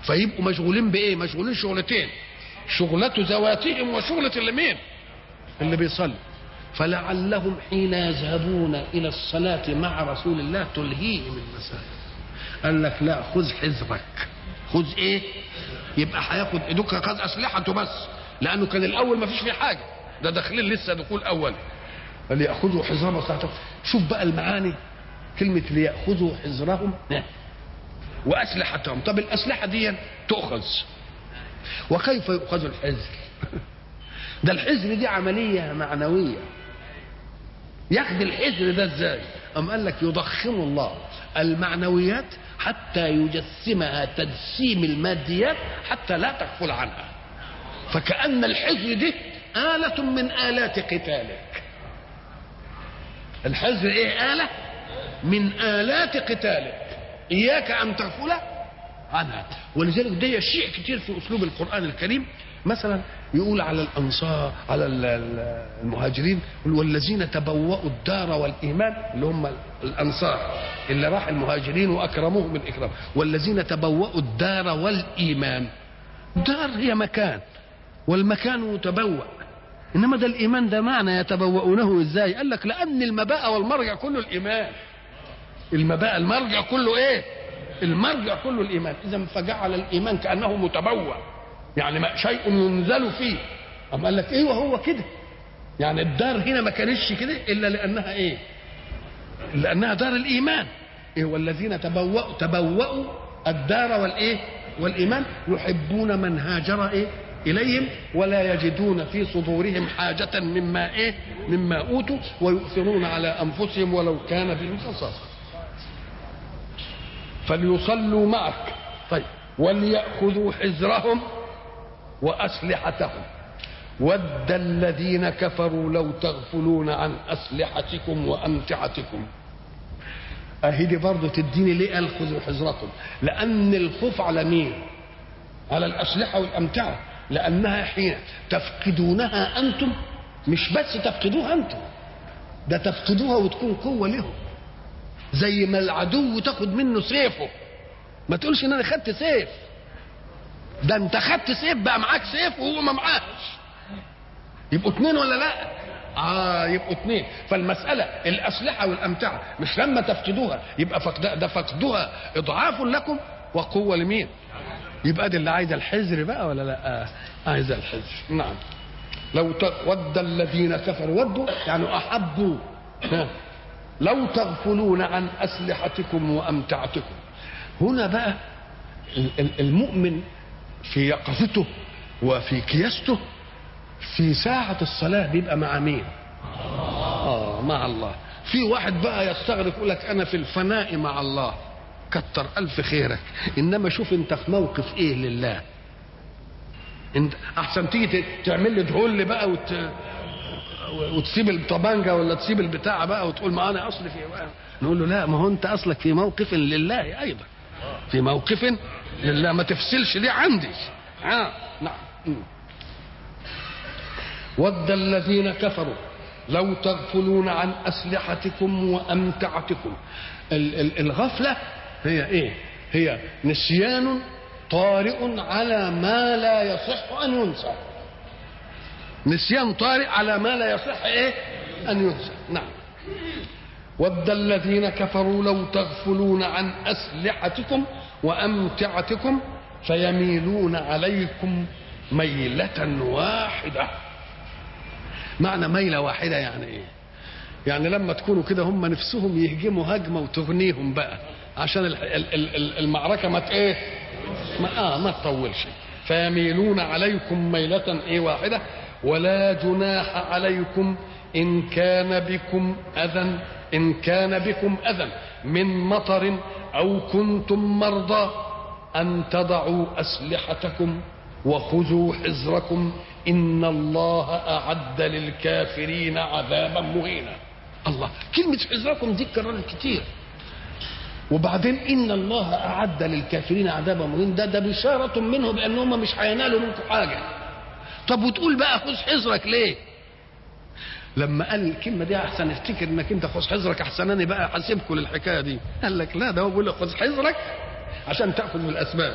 فيبقوا مشغولين بايه مشغولين شغلتين شغلة ذواتهم وشغلة اللي مين اللي بيصلي فلعلهم حين يذهبون الى الصلاة مع رسول الله تلهيهم المسائل قال لك لا خذ حذرك خذ ايه يبقى هياخد ايدك خذ اسلحته بس لانه كان الاول ما فيش فيه حاجه ده داخلين لسه دخول اول فليأخذوا حذرهم وساعتهم شوف بقى المعاني كلمة ليأخذوا حذرهم وأسلحتهم طب الأسلحة دي تؤخذ وكيف يؤخذ الحذر ده الحذر دي عملية معنوية ياخد الحذر ده ازاي أم قال لك يضخم الله المعنويات حتى يجسمها تجسيم الماديات حتى لا تغفل عنها فكأن الحذر دي آلة من آلات قتالك الحذر ايه آلة من آلات قتالك إياك أن تغفل عنها ولذلك ده شيء كتير في أسلوب القرآن الكريم مثلا يقول على الأنصار على المهاجرين والذين تبوأوا الدار والإيمان اللي هم الأنصار اللي راح المهاجرين وأكرموهم الإكرام والذين تبوأوا الدار والإيمان دار هي مكان والمكان متبوأ انما ده الايمان ده معنى يتبوؤونه ازاي قال لك لان المباء والمرجع كله الايمان المباء المرجع كله ايه المرجع كله الايمان اذا فجعل الايمان كانه متبوأ يعني ما شيء ينزل فيه اما قال لك ايه وهو كده يعني الدار هنا ما كانتش كده الا لانها ايه لانها دار الايمان إيه والذين تبوأوا تبوأوا الدار والايه والايمان يحبون من هاجر ايه إليهم ولا يجدون في صدورهم حاجة مما إيه مما أوتوا ويؤثرون على أنفسهم ولو كان بهم خصاصة فليصلوا معك طيب وليأخذوا حذرهم وأسلحتهم ود الذين كفروا لو تغفلون عن أسلحتكم وأمتعتكم أهدي برضه تديني ليه قال خذوا حذركم لأن الخوف على مين على الأسلحة والأمتعة لأنها حين تفقدونها أنتم مش بس تفقدوها أنتم ده تفقدوها وتكون قوة لهم زي ما العدو تاخد منه سيفه ما تقولش ان انا خدت سيف ده انت خدت سيف بقى معاك سيف وهو ما معاش يبقوا اتنين ولا لا اه يبقوا اتنين فالمسألة الأسلحة والأمتعة مش لما تفقدوها يبقى فقد ده فقدها إضعاف لكم وقوة لمين يبقى دي اللي عايزه الحذر بقى ولا لا آه. عايزه الحذر نعم لو ود الذين كفروا ودوا يعني احبوا لو تغفلون عن اسلحتكم وامتعتكم هنا بقى المؤمن في يقظته وفي كياسته في ساعة الصلاة بيبقى مع مين؟ آه مع الله. في واحد بقى يستغرق يقول لك أنا في الفناء مع الله. كتر ألف خيرك إنما شوف أنت في موقف إيه لله انت احسن تيجي تعمل لي دهول بقى وت... وتسيب الطبانجه ولا تسيب البتاع بقى وتقول ما انا اصلي في بقى. نقول له لا ما هو انت اصلك في موقف لله ايضا في موقف لله ما تفصلش ليه عندي آه. نعم ود الذين كفروا لو تغفلون عن اسلحتكم وامتعتكم الغفله هي ايه هي نسيان طارئ على ما لا يصح ان ينسى نسيان طارئ على ما لا يصح ايه ان ينسى نعم ود الذين كفروا لو تغفلون عن اسلحتكم وامتعتكم فيميلون عليكم ميلة واحدة معنى ميلة واحدة يعني ايه يعني لما تكونوا كده هم نفسهم يهجموا هجمة وتغنيهم بقى عشان المعركة ما ايه ما اه ما تطولش فيميلون عليكم ميلة ايه واحدة ولا جناح عليكم إن كان بكم أذى إن كان بكم أذى من مطر أو كنتم مرضى أن تضعوا أسلحتكم وخذوا حذركم إن الله أعد للكافرين عذابا مهينا الله كلمة حذركم دي كررت كتير وبعدين ان الله اعد للكافرين عذابا مهين ده ده بشاره منه بانهم مش هينالوا منكم حاجه طب وتقول بقى خذ حذرك ليه لما قال الكلمه دي احسن افتكر انك انت خذ حذرك احسن انا بقى حاسبكم للحكايه دي قال لك لا ده هو بيقول لك خذ حذرك عشان تاخذ بالاسباب